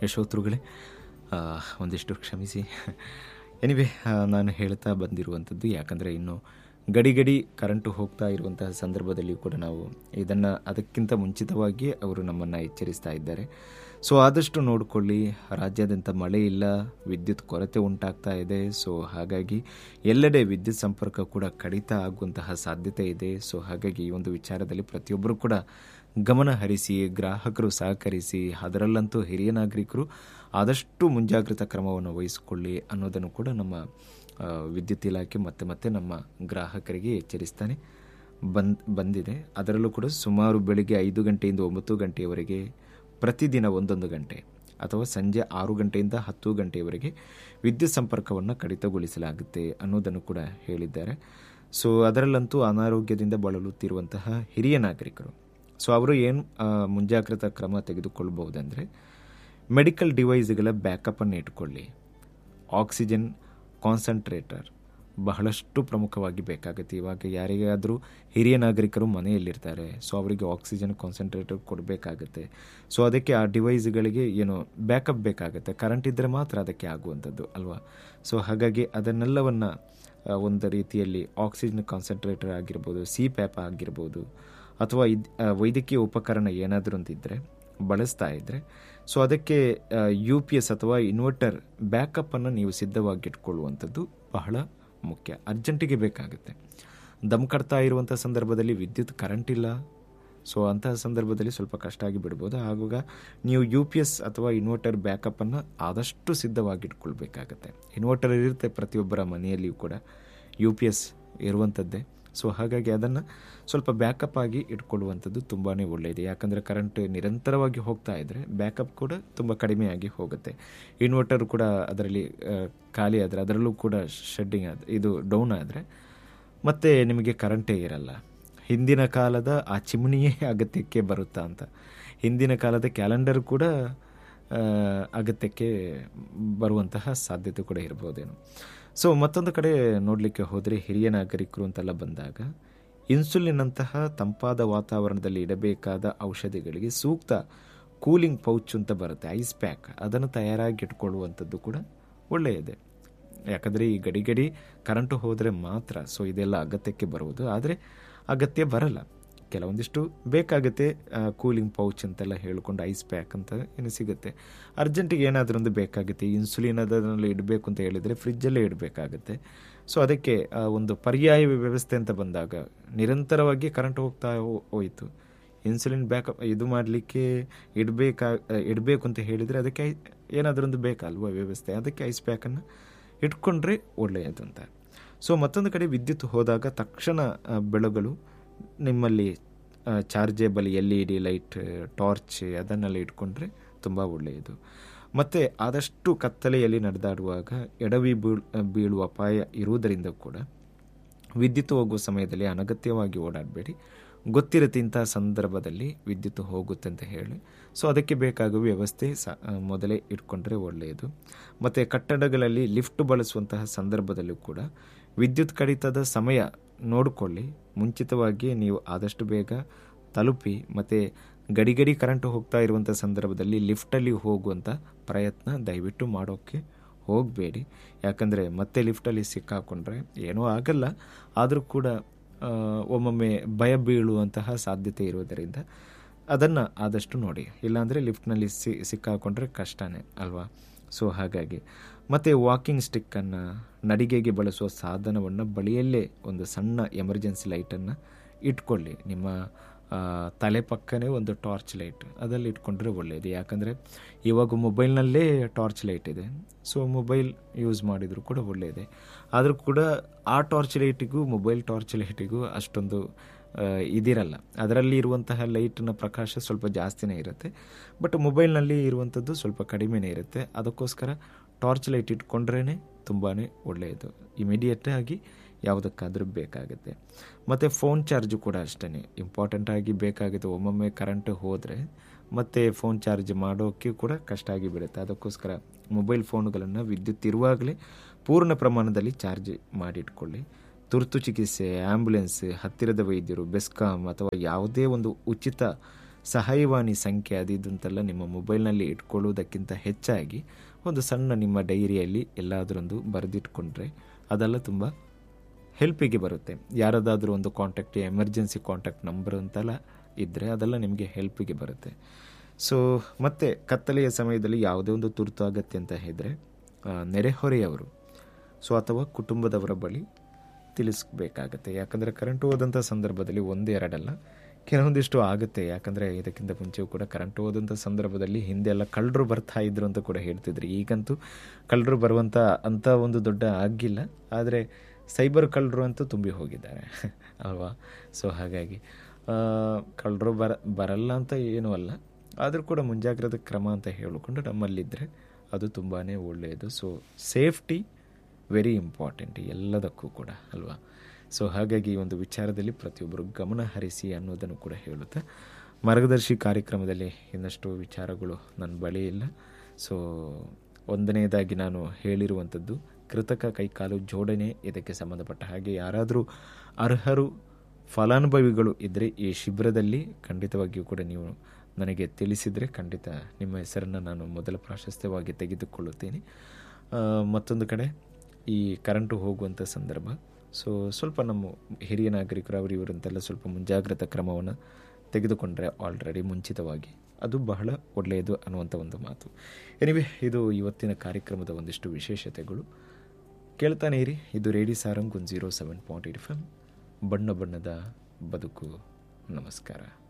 ಯಶೋತ್ರುಗಳೇ ಆ, ಒಂದಿಷ್ಟು ಕ್ಷಮಿಸಿ ಎನಿವೆ ನಾನು ಹೇಳ್ತಾ ಬಂದಿರುವಂಥದ್ದು ಯಾಕಂದರೆ ಇನ್ನು ಗಡಿ ಗಡಿ ಕರೆಂಟು ಹೋಗ್ತಾ ಇರುವಂತಹ ಸಂದರ್ಭದಲ್ಲಿಯೂ ಕೂಡ ನಾವು ಇದನ್ನು ಅದಕ್ಕಿಂತ ಮುಂಚಿತವಾಗಿ ಅವರು ನಮ್ಮನ್ನು ಎಚ್ಚರಿಸ್ತಾ ಇದ್ದಾರೆ ಸೊ ಆದಷ್ಟು ನೋಡಿಕೊಳ್ಳಿ ರಾಜ್ಯಾದ್ಯಂತ ಮಳೆ ಇಲ್ಲ ವಿದ್ಯುತ್ ಕೊರತೆ ಉಂಟಾಗ್ತಾ ಇದೆ ಸೊ ಹಾಗಾಗಿ ಎಲ್ಲೆಡೆ ವಿದ್ಯುತ್ ಸಂಪರ್ಕ ಕೂಡ ಕಡಿತ ಆಗುವಂತಹ ಸಾಧ್ಯತೆ ಇದೆ ಸೊ ಹಾಗಾಗಿ ಈ ಒಂದು ವಿಚಾರದಲ್ಲಿ ಪ್ರತಿಯೊಬ್ಬರು ಕೂಡ ಗಮನ ಹರಿಸಿ ಗ್ರಾಹಕರು ಸಹಕರಿಸಿ ಅದರಲ್ಲಂತೂ ಹಿರಿಯ ನಾಗರಿಕರು ಆದಷ್ಟು ಮುಂಜಾಗ್ರತಾ ಕ್ರಮವನ್ನು ವಹಿಸಿಕೊಳ್ಳಿ ಅನ್ನೋದನ್ನು ಕೂಡ ನಮ್ಮ ಆ, ವಿದ್ಯುತ್ ಇಲಾಖೆ ಮತ್ತೆ ಮತ್ತೆ ನಮ್ಮ ಗ್ರಾಹಕರಿಗೆ ಎಚ್ಚರಿಸ್ತಾನೆ ಬಂದ್ ಬಂದಿದೆ ಅದರಲ್ಲೂ ಕೂಡ ಸುಮಾರು ಬೆಳಿಗ್ಗೆ ಐದು ಗಂಟೆಯಿಂದ ಒಂಬತ್ತು ಗಂಟೆಯವರೆಗೆ ಪ್ರತಿದಿನ ಒಂದೊಂದು ಗಂಟೆ ಅಥವಾ ಸಂಜೆ ಆರು ಗಂಟೆಯಿಂದ ಹತ್ತು ಗಂಟೆಯವರೆಗೆ ವಿದ್ಯುತ್ ಸಂಪರ್ಕವನ್ನು ಕಡಿತಗೊಳಿಸಲಾಗುತ್ತೆ ಅನ್ನೋದನ್ನು ಕೂಡ ಹೇಳಿದ್ದಾರೆ ಸೊ ಅದರಲ್ಲಂತೂ ಅನಾರೋಗ್ಯದಿಂದ ಬಳಲುತ್ತಿರುವಂತಹ ಹಿರಿಯ ನಾಗರಿಕರು ಸೊ ಅವರು ಏನು ಆ, ಮುಂಜಾಗ್ರತಾ ಕ್ರಮ ತೆಗೆದುಕೊಳ್ಬಹುದಂದರೆ ಮೆಡಿಕಲ್ ಡಿವೈಸ್ಗಳ ಬ್ಯಾಕಪ್ಪನ್ನು ಇಟ್ಕೊಳ್ಳಿ ಆಕ್ಸಿಜನ್ ಕಾನ್ಸಂಟ್ರೇಟರ್ ಬಹಳಷ್ಟು ಪ್ರಮುಖವಾಗಿ ಬೇಕಾಗುತ್ತೆ ಇವಾಗ ಯಾರಿಗಾದರೂ ಹಿರಿಯ ನಾಗರಿಕರು ಮನೆಯಲ್ಲಿರ್ತಾರೆ ಸೊ ಅವರಿಗೆ ಆಕ್ಸಿಜನ್ ಕಾನ್ಸಂಟ್ರೇಟರ್ ಕೊಡಬೇಕಾಗುತ್ತೆ ಸೊ ಅದಕ್ಕೆ ಆ ಡಿವೈಸ್ಗಳಿಗೆ ಏನು ಬ್ಯಾಕಪ್ ಬೇಕಾಗುತ್ತೆ ಕರೆಂಟ್ ಇದ್ದರೆ ಮಾತ್ರ ಅದಕ್ಕೆ ಆಗುವಂಥದ್ದು ಅಲ್ವಾ ಸೊ ಹಾಗಾಗಿ ಅದನ್ನೆಲ್ಲವನ್ನು ಒಂದು ರೀತಿಯಲ್ಲಿ ಆಕ್ಸಿಜನ್ ಕಾನ್ಸಂಟ್ರೇಟರ್ ಆಗಿರ್ಬೋದು ಸಿ ಪ್ಯಾಪ್ ಆಗಿರ್ಬೋದು ಅಥವಾ ಇದ್ ಆ, ವೈದ್ಯಕೀಯ ಉಪಕರಣ ಏನಾದರೂ ಅಂತಿದ್ದರೆ ಬಳಸ್ತಾ ಇದ್ದರೆ ಸೊ ಅದಕ್ಕೆ ಯು ಪಿ ಎಸ್ ಅಥವಾ ಇನ್ವರ್ಟರ್ ಬ್ಯಾಕಪ್ಪನ್ನು ನೀವು ಸಿದ್ಧವಾಗಿಟ್ಕೊಳ್ಳುವಂಥದ್ದು ಬಹಳ ಮುಖ್ಯ ಅರ್ಜೆಂಟಿಗೆ ಬೇಕಾಗುತ್ತೆ ದಮ್ ಕಟ್ತಾ ಇರುವಂಥ ಸಂದರ್ಭದಲ್ಲಿ ವಿದ್ಯುತ್ ಕರೆಂಟ್ ಇಲ್ಲ ಸೊ ಅಂತಹ ಸಂದರ್ಭದಲ್ಲಿ ಸ್ವಲ್ಪ ಕಷ್ಟ ಆಗಿ ಬಿಡ್ಬೋದು ಆವಾಗ ನೀವು ಯು ಪಿ ಎಸ್ ಅಥವಾ ಇನ್ವರ್ಟರ್ ಬ್ಯಾಕಪ್ಪನ್ನು ಆದಷ್ಟು ಸಿದ್ಧವಾಗಿಟ್ಕೊಳ್ಬೇಕಾಗತ್ತೆ ಇನ್ವರ್ಟರ್ ಇರುತ್ತೆ ಪ್ರತಿಯೊಬ್ಬರ ಮನೆಯಲ್ಲಿಯೂ ಕೂಡ ಯು ಪಿ ಎಸ್ ಇರುವಂಥದ್ದೇ ಸೊ ಹಾಗಾಗಿ ಅದನ್ನು ಸ್ವಲ್ಪ ಬ್ಯಾಕಪ್ ಆಗಿ ಇಟ್ಕೊಳ್ಳುವಂಥದ್ದು ತುಂಬಾ ಒಳ್ಳೆಯದು ಯಾಕಂದರೆ ಕರೆಂಟ್ ನಿರಂತರವಾಗಿ ಹೋಗ್ತಾ ಇದ್ದರೆ ಬ್ಯಾಕಪ್ ಕೂಡ ತುಂಬ ಕಡಿಮೆಯಾಗಿ ಹೋಗುತ್ತೆ ಇನ್ವರ್ಟರ್ ಕೂಡ ಅದರಲ್ಲಿ ಆ, ಖಾಲಿ ಆದರೆ ಅದರಲ್ಲೂ ಕೂಡ ಶೆಡ್ಡಿಂಗ್ ಆದ ಇದು ಡೌನ್ ಆದರೆ ಮತ್ತೆ ನಿಮಗೆ ಕರೆಂಟೇ ಇರಲ್ಲ ಹಿಂದಿನ ಕಾಲದ ಆ ಚಿಮಣಿಯೇ ಅಗತ್ಯಕ್ಕೆ ಬರುತ್ತಾ ಅಂತ ಹಿಂದಿನ ಕಾಲದ ಕ್ಯಾಲೆಂಡರ್ ಕೂಡ ಆ, ಅಗತ್ಯಕ್ಕೆ ಬರುವಂತಹ ಸಾಧ್ಯತೆ ಕೂಡ ಇರ್ಬೋದೇನೋ ಸೊ ಮತ್ತೊಂದು ಕಡೆ ನೋಡಲಿಕ್ಕೆ ಹೋದರೆ ಹಿರಿಯ ನಾಗರಿಕರು ಅಂತೆಲ್ಲ ಬಂದಾಗ ಇನ್ಸುಲಿನ್ ಅಂತಹ ತಂಪಾದ ವಾತಾವರಣದಲ್ಲಿ ಇಡಬೇಕಾದ ಔಷಧಿಗಳಿಗೆ ಸೂಕ್ತ ಕೂಲಿಂಗ್ ಪೌಚ್ ಅಂತ ಬರುತ್ತೆ ಐಸ್ ಪ್ಯಾಕ್ ಅದನ್ನು ತಯಾರಾಗಿ ಇಟ್ಕೊಳ್ಳುವಂಥದ್ದು ಕೂಡ ಒಳ್ಳೆಯದೇ ಯಾಕಂದರೆ ಈ ಗಡಿ ಗಡಿ ಕರೆಂಟು ಹೋದರೆ ಮಾತ್ರ ಸೊ ಇದೆಲ್ಲ ಅಗತ್ಯಕ್ಕೆ ಬರುವುದು ಆದರೆ ಅಗತ್ಯ ಬರಲ್ಲ ಕೆಲವೊಂದಿಷ್ಟು ಬೇಕಾಗುತ್ತೆ ಕೂಲಿಂಗ್ ಪೌಚ್ ಅಂತೆಲ್ಲ ಹೇಳ್ಕೊಂಡು ಐಸ್ ಪ್ಯಾಕ್ ಅಂತ ಏನು ಸಿಗುತ್ತೆ ಅರ್ಜೆಂಟಿಗೆ ಏನಾದರೂ ಒಂದು ಬೇಕಾಗುತ್ತೆ ಇನ್ಸುಲಿನ್ ಅದರಲ್ಲಿ ಇಡಬೇಕು ಅಂತ ಹೇಳಿದರೆ ಫ್ರಿಜ್ಜಲ್ಲೇ ಇಡಬೇಕಾಗುತ್ತೆ ಸೊ ಅದಕ್ಕೆ ಆ, ಒಂದು ಪರ್ಯಾಯ ವ್ಯವಸ್ಥೆ ಅಂತ ಬಂದಾಗ ನಿರಂತರವಾಗಿ ಕರೆಂಟ್ ಹೋಗ್ತಾ ಹೋ- ಹೋಯಿತು ಇನ್ಸುಲಿನ್ ಬ್ಯಾಕಪ್ ಇದು ಮಾಡಲಿಕ್ಕೆ ಇಡಬೇಕಾ ಇಡಬೇಕು ಅಂತ ಹೇಳಿದರೆ ಅದಕ್ಕೆ ಐ- ಏನಾದರೂ ಒಂದು ಬೇಕಲ್ವಾ ವ್ಯವಸ್ಥೆ ಅದಕ್ಕೆ ಐಸ್ ಪ್ಯಾಕನ್ನು ಇಟ್ಕೊಂಡ್ರೆ ಒಳ್ಳೆಯದು ಅಂತ ಸೊ ಮತ್ತೊಂದು ಕಡೆ ವಿದ್ಯುತ್ ಹೋದಾಗ ತಕ್ಷಣ ಆ, ಬೆಳಗಲು ನಿಮ್ಮಲ್ಲಿ chargeable L E D light torch ಅದನ್ನೆಲ್ಲ ಇಟ್ಕೊಂಡ್ರೆ ತುಂಬ ಒಳ್ಳೆಯದು ಮತ್ತು ಆದಷ್ಟು ಕತ್ತಲೆಯಲ್ಲಿ ನಡೆದಾಡುವಾಗ ಎಡವಿ ಬೀಳ್ ಬೀಳುವ ಅಪಾಯ ಇರುವುದರಿಂದ ಕೂಡ ವಿದ್ಯುತ್ ಹೋಗುವ ಸಮಯದಲ್ಲಿ ಅನಗತ್ಯವಾಗಿ ಓಡಾಡಬೇಡಿ ಗೊತ್ತಿರುತ್ತೆ ಇಂತಹ ಸಂದರ್ಭದಲ್ಲಿ ವಿದ್ಯುತ್ ಹೋಗುತ್ತೆ ಅಂತ ಹೇಳಿ ಸೊ ಅದಕ್ಕೆ ಬೇಕಾಗುವ ವ್ಯವಸ್ಥೆ ಸ ಆ, ಮೊದಲೇ ಇಟ್ಕೊಂಡ್ರೆ ಒಳ್ಳೆಯದು ಮತ್ತು ಕಟ್ಟಡಗಳಲ್ಲಿ ಲಿಫ್ಟ್ ಬಳಸುವಂತಹ ಸಂದರ್ಭದಲ್ಲೂ ಕೂಡ ವಿದ್ಯುತ್ ಕಡಿತದ ಸಮಯ ನೋಡಿಕೊಳ್ಳಿ ಮುಂಚಿತವಾಗಿ ನೀವು ಆದಷ್ಟು ಬೇಗ ತಲುಪಿ ಮತ್ತು ಗಡಿ ಗಡಿ ಕರೆಂಟ್ ಹೋಗ್ತಾ ಇರುವಂಥ ಸಂದರ್ಭದಲ್ಲಿ ಲಿಫ್ಟಲ್ಲಿ ಹೋಗುವಂಥ ಪ್ರಯತ್ನ ದಯವಿಟ್ಟು ಮಾಡೋಕ್ಕೆ ಹೋಗಬೇಡಿ ಯಾಕಂದರೆ ಮತ್ತೆ ಲಿಫ್ಟಲ್ಲಿ ಸಿಕ್ಕಾಕೊಂಡ್ರೆ ಏನೂ ಆಗಲ್ಲ ಆದರೂ ಕೂಡ ಆ, ಒಮ್ಮೊಮ್ಮೆ ಭಯ ಬೀಳುವಂತಹ ಸಾಧ್ಯತೆ ಇರುವುದರಿಂದ ಅದನ್ನು ಆದಷ್ಟು ನೋಡಿ ಇಲ್ಲಾಂದರೆ ಲಿಫ್ಟ್ನಲ್ಲಿ ಸಿ ಸಿಕ್ಕಾಕೊಂಡ್ರೆ ಕಷ್ಟನೇ ಅಲ್ವಾ ಸೊ ಹಾಗಾಗಿ ಮತ್ತು ವಾಕಿಂಗ್ ಸ್ಟಿಕ್ಕನ್ನು ನಡಿಗೆಗೆ ಬಳಸುವ ಸಾಧನವನ್ನು ಬಳಿಯಲ್ಲೇ ಒಂದು ಸಣ್ಣ ಎಮರ್ಜೆನ್ಸಿ ಲೈಟನ್ನು ಇಟ್ಕೊಳ್ಳಿ ನಿಮ್ಮ ಆ, ತಲೆ ಪಕ್ಕನೇ ಒಂದು ಟಾರ್ಚ್ ಲೈಟ್ ಅದಲ್ಲಿ ಇಟ್ಕೊಂಡ್ರೆ ಒಳ್ಳೆಯದು ಯಾಕಂದರೆ ಇವಾಗ ಮೊಬೈಲ್ನಲ್ಲೇ ಟಾರ್ಚ್ ಲೈಟ್ ಇದೆ ಸೊ ಮೊಬೈಲ್ ಯೂಸ್ ಮಾಡಿದರೂ ಕೂಡ ಒಳ್ಳೆಯದೇ ಆದರೂ ಕೂಡ ಆ ಟಾರ್ಚ್ ಲೈಟಿಗೂ ಮೊಬೈಲ್ ಟಾರ್ಚ್ ಲೈಟಿಗೂ ಅಷ್ಟೊಂದು ಆ, ಇದಿರಲ್ಲ ಅದರಲ್ಲಿ ಇರುವಂತಹ ಲೈಟ್ನ ಪ್ರಕಾಶ ಸ್ವಲ್ಪ ಜಾಸ್ತಿನೇ ಇರುತ್ತೆ ಬಟ್ ಮೊಬೈಲ್ನಲ್ಲಿ ಇರುವಂಥದ್ದು ಸ್ವಲ್ಪ ಕಡಿಮೆನೇ ಇರುತ್ತೆ ಅದಕ್ಕೋಸ್ಕರ ಟಾರ್ಚ್ ಲೈಟ್ ಇಟ್ಕೊಂಡ್ರೇ ತುಂಬಾ ಒಳ್ಳೆಯದು ಇಮಿಡಿಯೇಟ್ ಆಗಿ ಯಾವುದಕ್ಕಾದರೂ ಬೇಕಾಗುತ್ತೆ ಮತ್ತು ಫೋನ್ ಚಾರ್ಜು ಕೂಡ ಅಷ್ಟೇ ಇಂಪಾರ್ಟೆಂಟ್ ಆಗಿ ಬೇಕಾಗುತ್ತೆ ಒಮ್ಮೊಮ್ಮೆ ಕರೆಂಟ್ ಹೋದರೆ ಮತ್ತು ಫೋನ್ ಚಾರ್ಜ್ ಮಾಡೋಕ್ಕೆ ಕೂಡ ಕಷ್ಟ ಆಗಿ ಬಿಡುತ್ತೆ ಅದಕ್ಕೋಸ್ಕರ ಮೊಬೈಲ್ ಫೋನುಗಳನ್ನು ವಿದ್ಯುತ್ ಇರುವಾಗಲೇ ಪೂರ್ಣ ಪ್ರಮಾಣದಲ್ಲಿ ಚಾರ್ಜ್ ಮಾಡಿಟ್ಕೊಳ್ಳಿ ತುರ್ತು ಚಿಕಿತ್ಸೆ ಆ್ಯಂಬುಲೆನ್ಸ್ ಹತ್ತಿರದ ವೈದ್ಯರು ಬೆಸ್ಕಾಂ ಅಥವಾ ಯಾವುದೇ ಒಂದು ಉಚಿತ ಸಹಾಯವಾಣಿ ಸಂಖ್ಯೆ ಅದು ಇದು ಅಂತೆಲ್ಲ ನಿಮ್ಮ ಮೊಬೈಲ್ನಲ್ಲಿ ಇಟ್ಕೊಳ್ಳೋದಕ್ಕಿಂತ ಹೆಚ್ಚಾಗಿ ಒಂದು ಸಣ್ಣ ನಿಮ್ಮ ಡೈರಿಯಲ್ಲಿ ಎಲ್ಲಾದರೊಂದು ಬರೆದಿಟ್ಕೊಂಡ್ರೆ ಅದೆಲ್ಲ ತುಂಬ ಹೆಲ್ಪಿಗೆ ಬರುತ್ತೆ ಯಾರದಾದ್ರೂ ಒಂದು ಕಾಂಟ್ಯಾಕ್ಟ್ ಎಮರ್ಜೆನ್ಸಿ ಕಾಂಟ್ಯಾಕ್ಟ್ ನಂಬರ್ ಅಂತೆಲ್ಲ ಇದ್ದರೆ ಅದೆಲ್ಲ ನಿಮಗೆ ಹೆಲ್ಪಿಗೆ ಬರುತ್ತೆ ಸೊ ಮತ್ತೆ ಕತ್ತಲೆಯ ಸಮಯದಲ್ಲಿ ಯಾವುದೇ ಒಂದು ತುರ್ತು ಅಗತ್ಯ ಅಂತ ಹೇಳಿದರೆ ನೆರೆಹೊರೆಯವರು ಸೊ ಅಥವಾ ಕುಟುಂಬದವರ ಬಳಿ ತಿಳಿಸ್ಬೇಕಾಗತ್ತೆ ಯಾಕಂದರೆ ಕರೆಂಟ್ ಹೋದಂಥ ಸಂದರ್ಭದಲ್ಲಿ ಒಂದು ಎರಡಲ್ಲ ಕೆಲವೊಂದಿಷ್ಟು ಆಗುತ್ತೆ ಯಾಕಂದರೆ ಇದಕ್ಕಿಂತ ಮುಂಚೆಯೂ ಕೂಡ ಕರೆಂಟ್ ಹೋದಂಥ ಸಂದರ್ಭದಲ್ಲಿ ಹಿಂದೆ ಎಲ್ಲ ಕಳ್ಳರು ಬರ್ತಾ ಇದ್ರು ಅಂತ ಕೂಡ ಹೇಳ್ತಿದ್ರು ಈಗಂತೂ ಕಳ್ಳರು ಬರುವಂಥ ಅಂಥ ಒಂದು ದೊಡ್ಡ ಆಗಿಲ್ಲ ಆದರೆ ಸೈಬರ್ ಕಳ್ಳರು ಅಂತೂ ತುಂಬಿ ಹೋಗಿದ್ದಾರೆ ಅಲ್ವಾ ಸೊ ಹಾಗಾಗಿ ಕಳ್ಳರು ಬರ ಬರಲ್ಲ ಅಂತ ಏನೂ ಅಲ್ಲ ಆದರೂ ಕೂಡ ಮುಂಜಾಗ್ರತೆ ಕ್ರಮ ಅಂತ ಹೇಳಿಕೊಂಡು ನಮ್ಮಲ್ಲಿದ್ದರೆ ಅದು ತುಂಬಾ ಒಳ್ಳೆಯದು ಸೊ ಸೇಫ್ಟಿ ವೆರಿ ಇಂಪಾರ್ಟೆಂಟ್ ಎಲ್ಲದಕ್ಕೂ ಕೂಡ ಅಲ್ವಾ ಸೊ ಹಾಗಾಗಿ ಈ ಒಂದು ವಿಚಾರದಲ್ಲಿ ಪ್ರತಿಯೊಬ್ಬರು ಗಮನ ಹರಿಸಿ ಅನ್ನೋದನ್ನು ಕೂಡ ಹೇಳುತ್ತಾ ಮಾರ್ಗದರ್ಶಿ ಕಾರ್ಯಕ್ರಮದಲ್ಲಿ ಇನ್ನಷ್ಟು ವಿಚಾರಗಳು ನನ್ನ ಬಳಿ ಇಲ್ಲ ಸೊ ಒಂದನೇದಾಗಿ ನಾನು ಹೇಳಿರುವಂಥದ್ದು ಕೃತಕ ಕೈಕಾಲು ಜೋಡಣೆ ಇದಕ್ಕೆ ಸಂಬಂಧಪಟ್ಟ ಹಾಗೆ ಯಾರಾದರೂ ಅರ್ಹರು ಫಲಾನುಭವಿಗಳು ಇದ್ದರೆ ಈ ಶಿಬಿರದಲ್ಲಿ ಖಂಡಿತವಾಗಿಯೂ ಕೂಡ ನೀವು ನನಗೆ ತಿಳಿಸಿದರೆ ಖಂಡಿತ ನಿಮ್ಮ ಹೆಸರನ್ನು ನಾನು ಮೊದಲ ಪ್ರಾಶಸ್ತ್ಯವಾಗಿ ತೆಗೆದುಕೊಳ್ಳುತ್ತೇನೆ ಮತ್ತೊಂದು ಕಡೆ ಈ ಕರೆಂಟು ಹೋಗುವಂಥ ಸಂದರ್ಭ ಸೊ ಸ್ವಲ್ಪ ನಮ್ಮ ಹಿರಿಯ ನಾಗರಿಕರು ಅವರು ಇವರಂತೆಲ್ಲ ಸ್ವಲ್ಪ ಮುಂಜಾಗ್ರತಾ ಕ್ರಮವನ್ನು ತೆಗೆದುಕೊಂಡ್ರೆ ಆಲ್ರೆಡಿ ಮುಂಚಿತವಾಗಿ ಅದು ಬಹಳ ಒಳ್ಳೆಯದು ಅನ್ನುವಂಥ ಒಂದು ಮಾತು ಎನಿವೆ ಇದು ಇವತ್ತಿನ ಕಾರ್ಯಕ್ರಮದ ಒಂದಿಷ್ಟು ವಿಶೇಷತೆಗಳು ಕೇಳ್ತಾನೆ ಇರಿ ಇದು ರೇಡಿ ಸಾರಂಗ್ ಒಂದು zero seven point eight F M ಬಣ್ಣ ಬಣ್ಣದ ಬದುಕು ನಮಸ್ಕಾರ